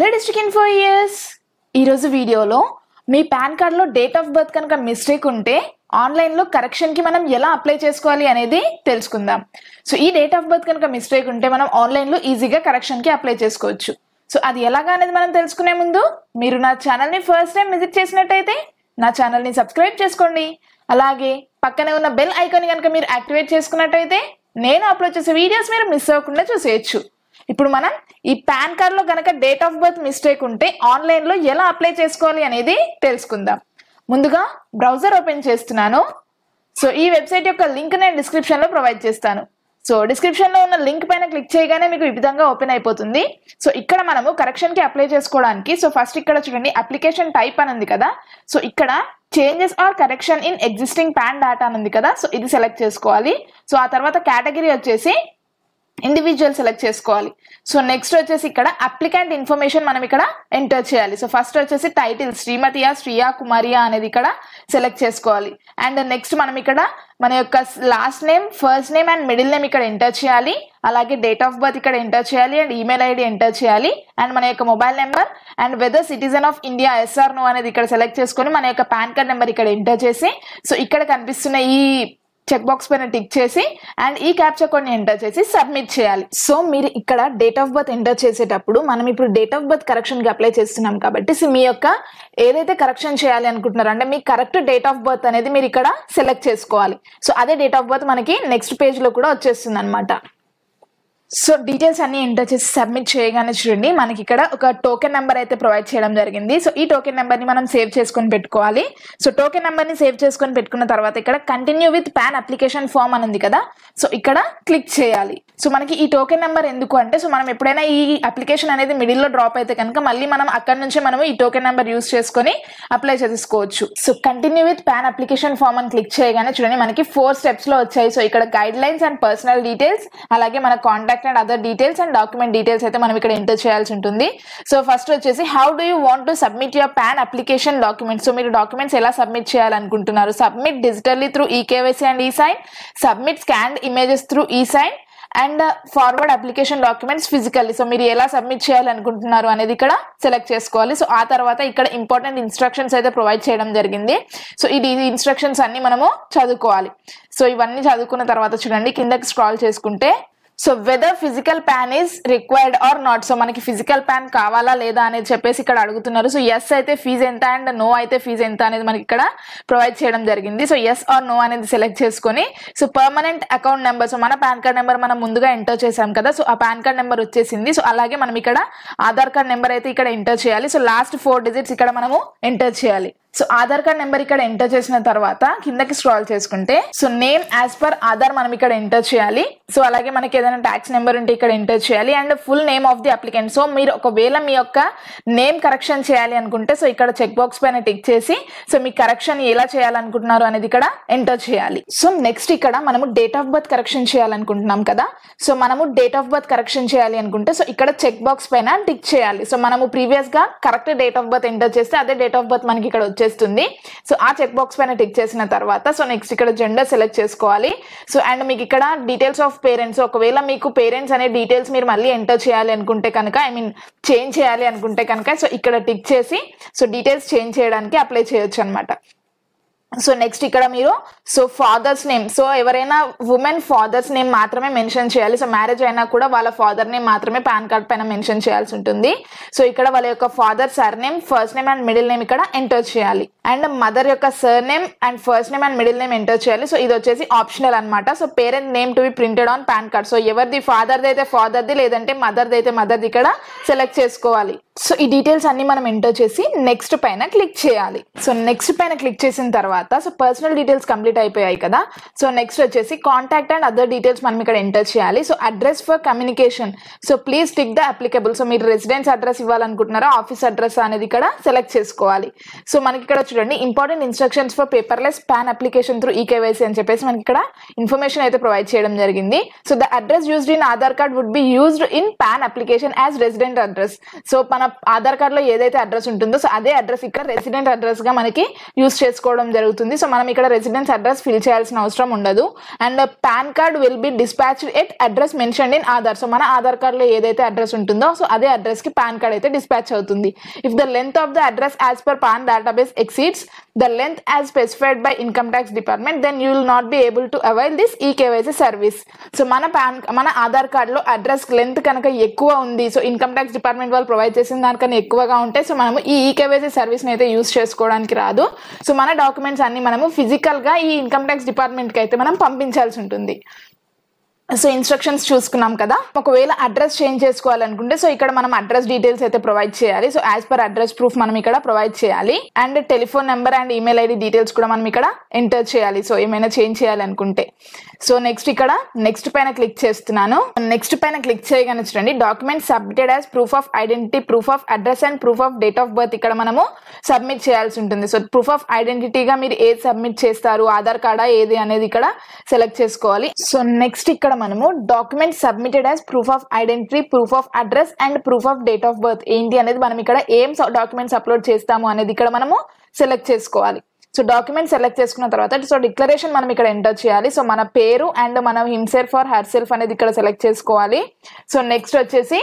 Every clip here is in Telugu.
హలో డిస్ట్రిక్ట్ ఇన్ఫో ఇయర్స్ ఈరోజు వీడియోలో మీ పాన్ కార్డ్లో డేట్ ఆఫ్ బర్త్ కనుక మిస్టేక్ ఉంటే ఆన్లైన్లో కరెక్షన్కి మనం ఎలా అప్లై చేసుకోవాలి అనేది తెలుసుకుందాం సో ఈ డేట్ ఆఫ్ బర్త్ కనుక మిస్టేక్ ఉంటే మనం ఆన్లైన్లో ఈజీగా కరెక్షన్కి అప్లై చేసుకోవచ్చు సో అది ఎలాగా అనేది మనం తెలుసుకునే ముందు మీరు నా ఛానల్ని ఫస్ట్ టైం విజిట్ చేసినట్టయితే నా ఛానల్ని సబ్స్క్రైబ్ చేసుకోండి అలాగే పక్కనే ఉన్న బెల్ ఐకాన్ కనుక మీరు యాక్టివేట్ చేసుకున్నట్టయితే నేను అప్లోడ్ చేసే వీడియోస్ మీరు మిస్ అవ్వకుండా చూసేయచ్చు ఇప్పుడు మనం ఈ పాన్ కార్డ్ లో గనక డేట్ ఆఫ్ బర్త్ మిస్టేక్ ఉంటే ఆన్లైన్ లో ఎలా అప్లై చేసుకోవాలి అనేది తెలుసుకుందాం ముందుగా బ్రౌజర్ ఓపెన్ చేస్తున్నాను సో ఈ వెబ్సైట్ యొక్క లింక్ నేను డిస్క్రిప్షన్ లో ప్రొవైడ్ చేస్తాను సో డిస్క్రిప్షన్ లో ఉన్న లింక్ పైన క్లిక్ చేయగానే మీకు ఈ విధంగా ఓపెన్ అయిపోతుంది సో ఇక్కడ మనము కరెక్షన్ కి అప్లై చేసుకోవడానికి సో ఫస్ట్ ఇక్కడ చూడండి అప్లికేషన్ టైప్ అని ఉంది కదా సో ఇక్కడ changes or correction in existing PAN data అని ఉంది కదా సో ఇది సెలెక్ట్ చేసుకోవాలి సో ఆ తర్వాత కేటగిరీ వచ్చేసి ఇండివిజువల్ సెలెక్ట్ చేసుకోవాలి సో నెక్స్ట్ వచ్చేసి ఇక్కడ అప్లికెంట్ ఇన్ఫర్మేషన్ మనం ఇక్కడ ఎంటర్ చేయాలి సో ఫస్ట్ వచ్చేసి టైటిల్ శ్రీమతియా శ్రియా కుమారియా అనేది ఇక్కడ సెలెక్ట్ చేసుకోవాలి అండ్ నెక్స్ట్ మనం ఇక్కడ మన యొక్క last name first name and middle name ఇక్కడ ఎంటర్ చేయాలి అలాగే డేట్ ఆఫ్ బర్త్ ఇక్కడ ఎంటర్ చేయాలి అండ్ ఈమెయిల్ ఐడి ఎంటర్ చేయాలి అండ్ మన యొక్క mobile number and whether citizen of India yes or no అనేది ఇక్కడ సెలెక్ట్ చేసుకొని మన యొక్క పాన్ కార్డ్ నెంబర్ ఇక్కడ ఎంటర్ చేసి సో ఇక్కడ కనిపిస్తున్న ఈ చెక్ బాక్స్ పైన టిక్ చేసి అండ్ ఈ క్యాప్చర్ కోడ్ని ఎంటర్ చేసి సబ్మిట్ చేయాలి సో మీరు ఇక్కడ డేట్ ఆఫ్ బర్త్ ఎంటర్ చేసేటప్పుడు మనం ఇప్పుడు డేట్ ఆఫ్ బర్త్ కరెక్షన్ కి అప్లై చేస్తున్నాం కాబట్టి సో మీ యొక్క ఏదైతే కరెక్షన్ చేయాలి అనుకుంటున్నారో అంటే మీ కరెక్ట్ డేట్ ఆఫ్ బర్త్ అనేది మీరు ఇక్కడ సెలెక్ట్ చేసుకోవాలి సో అదే డేట్ ఆఫ్ బర్త్ మనకి నెక్స్ట్ పేజ్ లో కూడా వచ్చేస్తుంది అనమాట సో డీటెయిల్స్ అన్ని ఎంటర్ చేసి సబ్మిట్ చేయగానే చూడండి మనకి ఇక్కడ ఒక టోకెన్ నెంబర్ అయితే ప్రొవైడ్ చేయడం జరిగింది సో ఈ టోకెన్ నెంబర్ ని మనం సేవ్ చేసుకొని పెట్టుకోవాలి సో టోకెన్ నెంబర్ ని సేవ్ చేసుకొని పెట్టుకున్న తర్వాత ఇక్కడ continue with PAN application form అని ఉంది కదా సో ఇక్కడ క్లిక్ చేయాలి సో మనకి ఈ టోకెన్ నెంబర్ ఎందుకు అంటే సో మనం ఎప్పుడైనా ఈ అప్లికేషన్ అనేది మిడిల్ లో డ్రాప్ అయితే కనుక మళ్ళీ మనం అక్కడ నుంచి మనం ఈ టోకెన్ నెంబర్ యూస్ చేసుకొని అప్లై చేసుకోవచ్చు so continue with PAN application form అని క్లిక్ చేయగానే చూడండి మనకి ఫోర్ స్టెప్స్ లో వచ్చాయి సో ఇక్కడ guidelines and personal details అలాగే మన contact and other details and document details అయితే మనం ఇక్కడ ఎంటర్ చేయాల్సి ఉంటుంది సో ఫస్ట్ వచ్చేసి how do you want to submit your PAN application documents so మీరు డాక్యుమెంట్స్ ఎలా సబ్మిట్ చేయాలనుకుంటున్నారు submit digitally through e KYC and e sign submit scan images through e sign and forward application documents physically so మీరు ఎలా సబ్మిట్ చేయాలనుకుంటున్నారు అనేది ఇక్కడ సెలెక్ట్ చేసుకోవాలి సో ఆ తర్వాత ఇక్కడ ఇంపార్టెంట్ ఇన్స్ట్రక్షన్స్ అయితే ప్రొవైడ్ చేయడం జరిగింది సో ఇది ఇన్స్ట్రక్షన్స్ అన్ని మనము చదువుకోవాలి సో ఇవన్నీ చదువుకున్న తర్వాత చూడండి కిందకి స్క్రాల్ చేసుకుంటే so whether physical PAN is required or not so మనకి ఫిజికల్ ప్యాన్ కావాలా లేదా అనేది చెప్పేసి ఇక్కడ అడుగుతున్నారు సో ఎస్ అయితే ఫీజు ఎంత అండ్ నో అయితే ఫీజు ఎంత అనేది మనకి ఇక్కడ ప్రొవైడ్ చేయడం జరిగింది సో ఎస్ ఆర్ నో అనేది సెలెక్ట్ చేసుకొని so permanent account number so మన పాన్ కార్డ్ నెంబర్ మనం ముందుగా ఎంటర్ చేసాం కదా సో ఆ పాన్ కార్డ్ నెంబర్ వచ్చేసింది సో అలాగే మనం ఇక్కడ ఆధార్ కార్డ్ నెంబర్ అయితే ఇక్కడ ఎంటర్ చేయాలి సో లాస్ట్ ఫోర్ డిజిట్స్ ఇక్కడ మనము ఎంటర్ చేయాలి సో ఆధార్ కార్డ్ నెంబర్ ఇక్కడ ఎంటర్ చేసిన తర్వాత కిందకి స్క్రాల్ చేసుకుంటే so name as per Aadhaar మనం ఇక్కడ ఎంటర్ చేయాలి సో అలాగే మనకి ఏదైనా ట్యాక్స్ నెంబర్ ఉంటే ఇక్కడ ఎంటర్ చేయాలి and full name of the applicant so మీరు ఒకవేళ మీ యొక్క నేమ్ కరెక్షన్ చేయాలి అనుకుంటే సో ఇక్కడ చెక్ బాక్స్ పైన టిక్ చేసి సో మీ కరెక్షన్ ఎలా చేయాలనుకుంటున్నారు అనేది ఇక్కడ ఎంటర్ చేయాలి సో నెక్స్ట్ ఇక్కడ మనము డేట్ ఆఫ్ బర్త్ కరెక్షన్ చేయాలనుకుంటున్నాం కదా సో మనము డేట్ ఆఫ్ బర్త్ కరెక్షన్ చేయాలి అనుకుంటే సో ఇక్కడ చెక్ బాక్స్ పైన టిక్ చేయాలి సో మనము ప్రీవియస్ గా correct date of birth enter చేస్తే అదే డేట్ ఆఫ్ బర్త్ మనకి ఇక్కడ వచ్చేస్తుంది సో ఆ చెక్ బాక్స్ పైన టిక్ చేసిన తర్వాత సో నెక్స్ట్ ఇక్కడ జెండర్ సెలెక్ట్ చేసుకోవాలి సో అండ్ మీకు ఇక్కడ డీటెయిల్స్ ఆఫ్ పేరెంట్స్ ఒకవేళ మీకు పేరెంట్స్ అనే డీటెయిల్స్ మీరు మళ్ళీ ఎంటర్ చేయాలి అనుకుంటే కనుక ఐ మీన్ చేంజ్ చేయాలి అనుకుంటే కనుక సో ఇక్కడ టిక్ చేసి సో డీటెయిల్స్ చేంజ్ చేయడానికి అప్లై చేయొచ్చు అనమాట సో నెక్స్ట్ ఇక్కడ మీరు సో ఫాదర్స్ నేమ్ సో ఎవరైనా ఉమెన్ ఫాదర్స్ నేమ్ మాత్రమే మెన్షన్ చేయాలి సో మ్యారేజ్ అయినా కూడా వాళ్ళ ఫాదర్ నేమ్ మాత్రమే పాన్ కార్డ్ పైన మెన్షన్ చేయాల్సి ఉంటుంది సో ఇక్కడ వాళ్ళ యొక్క father surname first name and middle name ఇక్కడ ఎంటర్ చేయాలి అండ్ మదర్ యొక్క surname and first name and middle name enter చేయాలి సో ఇది వచ్చేసి ఆప్షనల్ అనమాట so parent name to be printed on PAN card so ఎవరిది ఫాదర్ది అయితే ఫాదర్ది లేదంటే మదర్ది అయితే మదర్ది ఇక్కడ సెలెక్ట్ చేసుకోవాలి సో ఈ డీటెయిల్స్ అన్ని మనం ఎంటర్ చేసి నెక్స్ట్ పైన క్లిక్ చేయాలి సో నెక్స్ట్ పైన క్లిక్ చేసిన తర్వాత సో పర్సనల్ డీటెయిల్స్ కంప్లీట్ అయిపోయాయి కదా సో నెక్స్ట్ వచ్చేసి కాంటాక్ట్ అండ్ అదర్ డీటెయిల్స్ మనం ఇక్కడ ఎంటర్ చేయాలి so address for communication so please tick the applicable so మీరు రెసిడెన్స్ అడ్రస్ ఇవ్వాలనుకుంటున్నారా ఆఫీస్ అడ్రస్ అనేది ఇక్కడ సెలెక్ట్ చేసుకోవాలి సో మనకి ఇక్కడ చూడండి important instructions for paperless PAN application through e KYC అని చెప్పేసి మనకి ఇక్కడ ఇన్ఫర్మేషన్ అయితే ప్రొవైడ్ చేయడం జరిగింది so the address used in Aadhaar card would be used in PAN application as resident address so మన ఆధార్ కార్డ్ లో ఏదైతే అడ్రస్ ఉంటుందో సో అదే అడ్రస్ ఇక్కడ రెసిడెంట్ అడ్రస్ గా మనకి యూస్ చేసుకోవడం జరుగుతుంది జరుగుతుంది సో మనం ఇక్కడ రెసిడెన్స్ అడ్రస్ ఫిల్ చేయాల్సిన అవసరం ఉండదు and PAN card will be dispatched at address mention in Aadhaar so మన ఆధార్ కార్డ్లో ఏదైతే అడ్రస్ ఉంటుందో సో అదే అడ్రస్కి పాన్ కార్డ్ అయితే డిస్పాచ్ అవుతుంది if the length of the address as per PAN database exceeds the length as specified by income tax department then you will not be able to avail this e KYC service so మన పాన్ మన ఆధార్ కార్డులో అడ్రస్ లెంత్ కనుక ఎక్కువ ఉంది సో ఇన్కమ్ ట్యాక్స్ డిపార్ట్మెంట్ వాళ్ళు ప్రొవైడ్ చేసిన దానికన్నా ఎక్కువగా ఉంటే సో మనము ఈ ఈకేవైసీ సర్వీస్ని అయితే యూస్ చేసుకోవడానికి రాదు సో మన డాక్యుమెంట్స్ అన్ని మనము ఫిజికల్గా ఈ ఇన్కమ్ ట్యాక్స్ డిపార్ట్మెంట్కి అయితే మనం పంపించాల్సి ఉంటుంది సో ఇన్స్ట్రక్షన్స్ చూసుకున్నాం కదా ఒకవేళ అడ్రస్ చేంజ్ చేసుకోవాలనుకుంటే సో ఇక్కడ మనం అడ్రస్ డీటెయిల్స్ అయితే ప్రొవైడ్ చేయాలి so as per address proof మనం ఇక్కడ ప్రొవైడ్ చేయాలి and telephone number and email ID details కూడా మనం ఇక్కడ ఎంటర్ చేయాలి సో ఏమైనా చేంజ్ చేయాలనుకుంటే సో నెక్స్ట్ ఇక్కడ నెక్స్ట్ పైన క్లిక్ చేస్తున్నాను నెక్స్ట్ పైన క్లిక్ చేయగానే చూడండి document submitted as proof of identity proof of address and proof of date of birth ఇక్కడ మనము సబ్మిట్ చేయాల్సి ఉంటుంది సో ప్రూఫ్ ఆఫ్ ఐడెంటిటీగా మీరు ఏది సబ్మిట్ చేస్తారు ఆధార్ కార్డా ఏది అనేది ఇక్కడ సెలెక్ట్ చేసుకోవాలి సో నెక్స్ట్ ఇక్కడ మనము document submitted as proof of identity proof of address and proof of date of birth ఏంటి అనేది మనం ఇక్కడ ఏం డాక్యుమెంట్స్ అప్లోడ్ చేస్తాము అనేది ఇక్కడ మనము సెలెక్ట్ చేసుకోవాలి సో డాక్యుమెంట్ సెలెక్ట్ చేసుకున్న తర్వాత సో డిక్లరేషన్ మనం ఇక్కడ ఎంటర్ చేయాలి సో మన పేరు అండ్ మనం హిమ్సెల్ఫ్ ఆర్ హర్ సెల్ఫ్ అనేది ఇక్కడ సెలెక్ట్ చేసుకోవాలి సో నెక్స్ట్ వచ్చేసి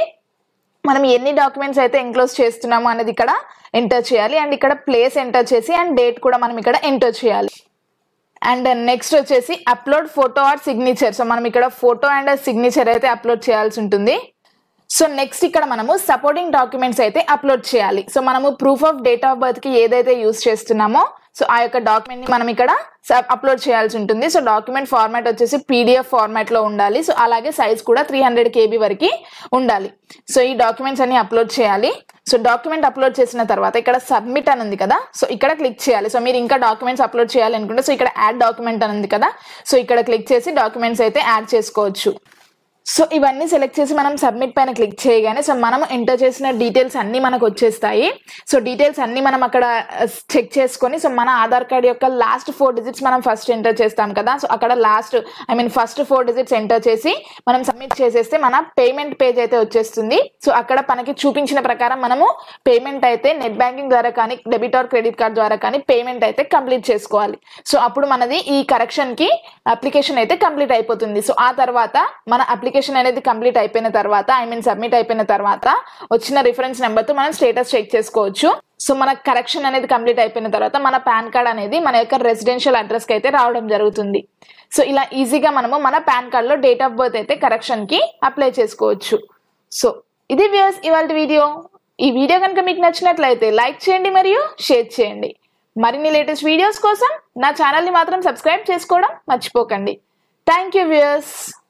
మనం ఎన్ని డాక్యుమెంట్స్ అయితే ఎంక్లోజ్ చేస్తున్నామో అనేది ఇక్కడ ఎంటర్ చేయాలి అండ్ ఇక్కడ ప్లేస్ ఎంటర్ చేసి అండ్ డేట్ కూడా మనం ఇక్కడ ఎంటర్ చేయాలి అండ్ నెక్స్ట్ వచ్చేసి upload photo or signature so మనం ఇక్కడ ఫోటో అండ్ సిగ్నేచర్ అయితే అప్లోడ్ చేయాల్సి ఉంటుంది సో నెక్స్ట్ ఇక్కడ మనము సపోర్టింగ్ డాక్యుమెంట్స్ అయితే అప్లోడ్ చేయాలి సో మనము proof of date of birth కి ఏదైతే యూస్ చేస్తున్నామో సో ఆ యొక్క డాక్యుమెంట్ ని మనం ఇక్కడ అప్లోడ్ చేయాల్సి ఉంటుంది సో డాక్యుమెంట్ ఫార్మాట్ వచ్చేసి పీడిఎఫ్ ఫార్మాట్ లో ఉండాలి సో అలాగే సైజ్ కూడా త్రీ హండ్రెడ్ కేబీ వరకు ఉండాలి సో ఈ డాక్యుమెంట్స్ అన్ని అప్లోడ్ చేయాలి సో డాక్యుమెంట్ అప్లోడ్ చేసిన తర్వాత ఇక్కడ సబ్మిట్ అని ఉంది కదా సో ఇక్కడ క్లిక్ చేయాలి సో మీరు ఇంకా డాక్యుమెంట్స్ అప్లోడ్ చేయాలి అనుకుంటే సో ఇక్కడ యాడ్ డాక్యుమెంట్ అని ఉంది కదా సో ఇక్కడ క్లిక్ చేసి డాక్యుమెంట్స్ అయితే యాడ్ చేసుకోవచ్చు సో ఇవన్నీ సెలెక్ట్ చేసి మనం సబ్మిట్ పైన క్లిక్ చేయగానే సో మనం ఎంటర్ చేసిన డీటెయిల్స్ అన్ని మనకు వచ్చేస్తాయి సో డీటెయిల్స్ అన్ని మనం అక్కడ చెక్ చేసుకొని సో మన ఆధార్ కార్డ్ యొక్క లాస్ట్ ఫోర్ డిజిట్స్ మనం ఫస్ట్ ఎంటర్ చేస్తాం కదా సో అక్కడ last I mean first four digits enter చేసి మనం సబ్మిట్ చేసేస్తే మన పేమెంట్ పేజ్ అయితే వచ్చేస్తుంది సో అక్కడ మనకి చూపించిన ప్రకారం మనము పేమెంట్ అయితే నెట్ బ్యాంకింగ్ ద్వారా కానీ డెబిట్ ఆర్ క్రెడిట్ కార్డ్ ద్వారా కానీ పేమెంట్ అయితే కంప్లీట్ చేసుకోవాలి సో అప్పుడు మనది ఈ కరెక్షన్ కి అప్లికేషన్ అయితే కంప్లీట్ అయిపోతుంది సో ఆ తర్వాత మన అప్లికేషన్ అనేది కంప్లీట్ అయిపోయిన తర్వాత ఐ మీన్ సబ్మిట్ అయిపోయిన తర్వాత వచ్చిన రిఫరెన్స్ నెంబర్తో మనం స్టేటస్ చెక్ చేసుకోవచ్చు సో మన కరెక్షన్ అనేది కంప్లీట్ అయిపోయిన తర్వాత మన పాన్ కార్డ్ అనేది మన యొక్క రెసిడెన్షియల్ అడ్రస్కి అయితే రావడం జరుగుతుంది సో ఇలా ఈజీగా మనము మన పాన్ కార్డ్లో డేట్ ఆఫ్ బర్త్ అయితే కరెక్షన్కి అప్లై చేసుకోవచ్చు సో ఇది వ్యూస్ ఇవాళ వీడియో ఈ వీడియో కనుక మీకు నచ్చినట్లయితే లైక్ చేయండి మరియు షేర్ చేయండి మరిన్ని లేటెస్ట్ వీడియోస్ కోసం నా ఛానల్ని మాత్రం సబ్స్క్రైబ్ చేసుకోవడం మర్చిపోకండి థ్యాంక్ యూ వ్యూయర్స్